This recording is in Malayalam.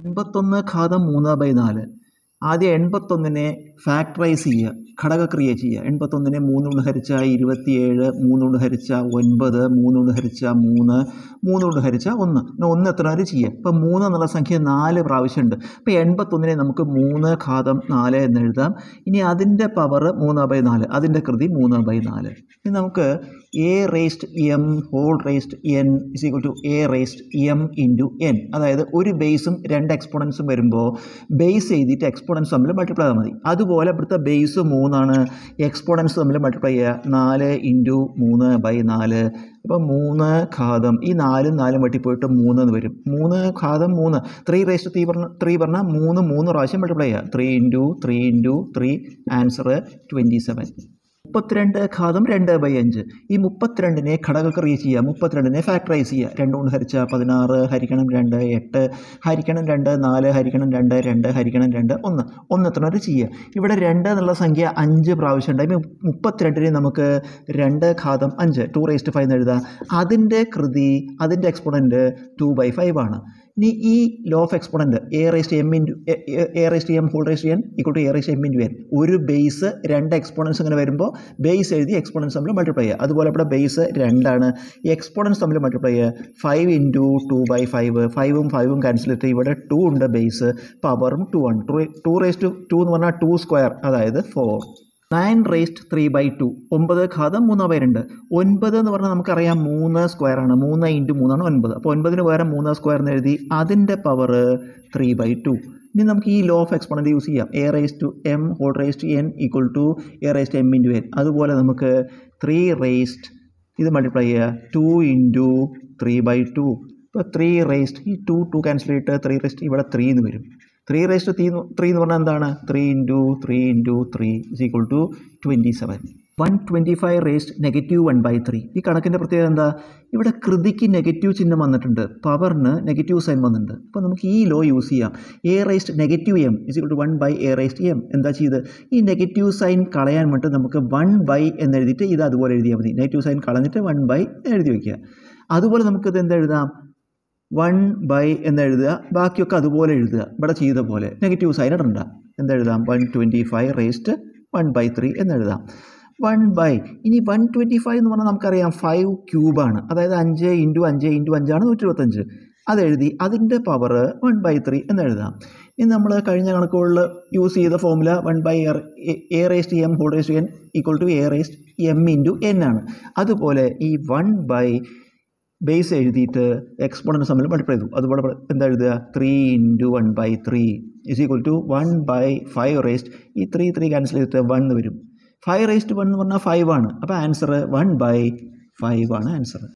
എൺപത്തൊന്ന് ഘാതം മൂന്ന് ബൈ നാല് ആദ്യം എൺപത്തൊന്നിനെ ഫാക്ടറൈസ് ചെയ്യുക ഘടകക്രിയ ചെയ്യുക എൺപത്തൊന്നിനെ മൂന്ന് കൊണ്ട് ഹരിച്ച ഇരുപത്തിയേഴ് മൂന്ന് കൊണ്ട് ഹരിച്ച ഒൻപത് മൂന്ന് കൊണ്ട് ഹരിച്ച മൂന്ന് മൂന്ന് കൊണ്ട് ഹരിച്ച ഒന്ന് പിന്നെ ഒന്ന് എത്ര വരെ ചെയ്യുക ഇപ്പം മൂന്ന് എന്നുള്ള സംഖ്യ നാല് പ്രാവശ്യമുണ്ട് അപ്പോൾ എൺപത്തൊന്നിനെ നമുക്ക് മൂന്ന് ഘാതം നാല് എന്ന് എഴുതാം ഇനി അതിൻ്റെ പവർ മൂന്ന് ബൈ നാല് അതിൻ്റെ കൃതി മൂന്ന് ബൈ നാല് ഇനി നമുക്ക് A raised M whole raised N is equal to A raised M into N അതായത് ഒരു ബേസും രണ്ട് എക്സ്പോണൻസും വരുമ്പോൾ ബേസ് എഴുതിയിട്ട് എക്സ്പോണൻസ് തമ്മിൽ മൾട്ടിപ്ലൈ ചെയ്താൽ മതി അതുപോലെ ഇവിടുത്തെ ബേസ് മൂന്നാണ് എക്സ്പോണൻസ് തമ്മിൽ മൾട്ടിപ്ലൈ ചെയ്യുക നാല് ഇൻറ്റു മൂന്ന് ബൈ നാല് അപ്പോൾ മൂന്ന് ഘാതം ഈ നാലും നാലും വെട്ടി പോയിട്ട് മൂന്ന് എന്ന് വരും മൂന്ന് ഘാതം മൂന്ന് ത്രീ റേസ്റ്റ് ത്രീ പറഞ്ഞ ത്രീ പറഞ്ഞാൽ മൂന്ന് മൂന്ന് പ്രാവശ്യം മൾട്ടിപ്ലൈ ചെയ്യുക three into three into three answer twenty seven മുപ്പത്തിരണ്ട് ഘാതം രണ്ട് ബൈ അഞ്ച് ഈ മുപ്പത്തിരണ്ടിനെ ഘടകക്രിയ ചെയ്യുക മുപ്പത്തിരണ്ടിനെ ഫാക്ടറൈസ് ചെയ്യുക രണ്ട് കൊണ്ട് ഹരിച്ച പതിനാറ് ഹരിക്കണം രണ്ട് എട്ട് ഹരിക്കണം രണ്ട് നാല് ഹരിക്കണം രണ്ട് രണ്ട് ഹരിക്കണം രണ്ട് ഒന്ന് ഒന്ന് എത്ര വരെ ചെയ്യുക ഇവിടെ രണ്ട് എന്നുള്ള സംഖ്യ അഞ്ച് പ്രാവശ്യം ഉണ്ട് ഈ മുപ്പത്തിരണ്ടിനെ നമുക്ക് രണ്ട് ഘാതം അഞ്ച് ടു റേസ്റ്റ് ഫൈവ് എന്ന് എഴുതാം അതിൻ്റെ കൃതി അതിൻ്റെ എക്സ്പോണൻറ്റ് ടു ബൈ ഫൈവ് ആണ് ഇനി ഈ law of exponent A raised M into A raised M whole raised N equal to A raised M into N ഒരു ബേസ് രണ്ട് എക്സ്പോണൻസ് ഇങ്ങനെ വരുമ്പോൾ ബേസ് എഴുതി എക്സ്പോണൻസ് തമ്മിൽ മൾട്ടിപ്ലൈ ചെയ്യുക അതുപോലെ ഇവിടെ ബേസ് രണ്ടാണ് ഈ എക്സ്പോണൻസ് തമ്മിൽ മൾട്ടിപ്ലൈ ചെയ്യുക five into two by five ഫൈവും ഫൈവും ക്യാൻസൽ ചെയ്തിട്ട് ഇവിടെ ടു ഉണ്ട് ബേസ് പവറും ടു ആണ് ടു ടു റേസ്റ്റ് ടു എന്ന് പറഞ്ഞാൽ ടു സ്ക്വയർ അതായത് four nine raised three by two ഒമ്പത് ഘാതം മൂന്ന് ബൈ രണ്ട് ഒൻപത് എന്ന് പറഞ്ഞാൽ നമുക്കറിയാം മൂന്ന് സ്ക്വയർ ആണ് മൂന്ന് ഇൻറ്റു മൂന്നാണ് ഒൻപത് അപ്പോൾ ഒൻപതിന് പകരം മൂന്ന് സ്ക്വയർ എന്ന് എഴുതി അതിൻ്റെ പവർ ത്രീ ബൈ ടു ഇനി നമുക്ക് ഈ ലോ ഓഫ് എക്സ്പോണൻറ്റ് യൂസ് ചെയ്യാം A raise to M whole raise to N equal to A raise to M into N അതുപോലെ നമുക്ക് ത്രീ റേസ്റ്റ് ഇത് മൾട്ടിപ്ലൈ ചെയ്യുക two into three by two ഇപ്പോൾ ത്രീ റേസ്റ്റ് ഈ ടു ടു ക്യാൻസൽ ചെയ്തിട്ട് ത്രീ റേസ്റ്റ് ഇവിടെ ത്രീ എന്ന് വരും ത്രീ റേസ്റ്റ് ത്രീ ത്രീ എന്ന് പറഞ്ഞാൽ എന്താണ് three into three into three is equal to twenty seven one twenty five raised negative one by three ഈ കണക്കിൻ്റെ പ്രത്യേകത എന്താ ഇവിടെ കൃതിക്ക് നെഗറ്റീവ് ചിഹ്നം വന്നിട്ടുണ്ട് പവറിന് നെഗറ്റീവ് സൈൻ വന്നിട്ടുണ്ട് അപ്പോൾ നമുക്ക് ഈ ലോ യൂസ് ചെയ്യാം A raised negative M is equal to one by A raised M എന്താ ചെയ്ത് ഈ നെഗറ്റീവ് സൈൻ കളയാൻ വേണ്ടി നമുക്ക് വൺ ബൈ എന്ന് എഴുതിയിട്ട് ഇത് അതുപോലെ എഴുതിയാൽ മതി നെഗറ്റീവ് സൈൻ കളഞ്ഞിട്ട് വൺ ബൈ എഴുതി വയ്ക്കുക അതുപോലെ നമുക്കിത് എന്താ എഴുതാം വൺ ബൈ എന്ന് എഴുതുക ബാക്കിയൊക്കെ അതുപോലെ എഴുതുക ഇവിടെ ചെയ്ത പോലെ നെഗറ്റീവ് സൈൻ ഇടണ്ട എന്താ എഴുതാം one twenty five raised one by three എന്ന് എഴുതാം വൺ ബൈ ഇനി വൺ ട്വൻറ്റി ഫൈവ് എന്ന് പറഞ്ഞാൽ നമുക്കറിയാം ഫൈവ് ക്യൂബാണ് അതായത് അഞ്ച് ഇൻറ്റു അഞ്ച് ഇൻറ്റു അഞ്ചാണ് നൂറ്റി ഇരുപത്തഞ്ച് അതെഴുതി അതിൻ്റെ പവർ വൺ ബൈ ത്രീ എന്ന് എഴുതാം ഇനി നമ്മൾ കഴിഞ്ഞ കണക്കുകളിൽ യൂസ് ചെയ്ത formula one by A raised M whole raised N equal to A raised M into N ആണ് അതുപോലെ ഈ വൺ ബൈ ബേസ് എഴുതിയിട്ട് എക്സ്പോണൻസ് തമ്മിൽ മൾട്ടിപ്ലൈ ചെയ്തു അതുപോലെ ഇവിടെ എന്താ എഴുതുക three into one by three is equal to one by five raised ഈ ത്രീ ത്രീ ക്യാൻസൽ ചെയ്തിട്ട് വൺ എന്ന് വരും ഫൈവ് റേസ്റ്റ് വൺ എന്ന് പറഞ്ഞാൽ ഫൈവ് ആണ് അപ്പോൾ ആൻസർ വൺ ബൈ ഫൈവ് ആണ് ആൻസർ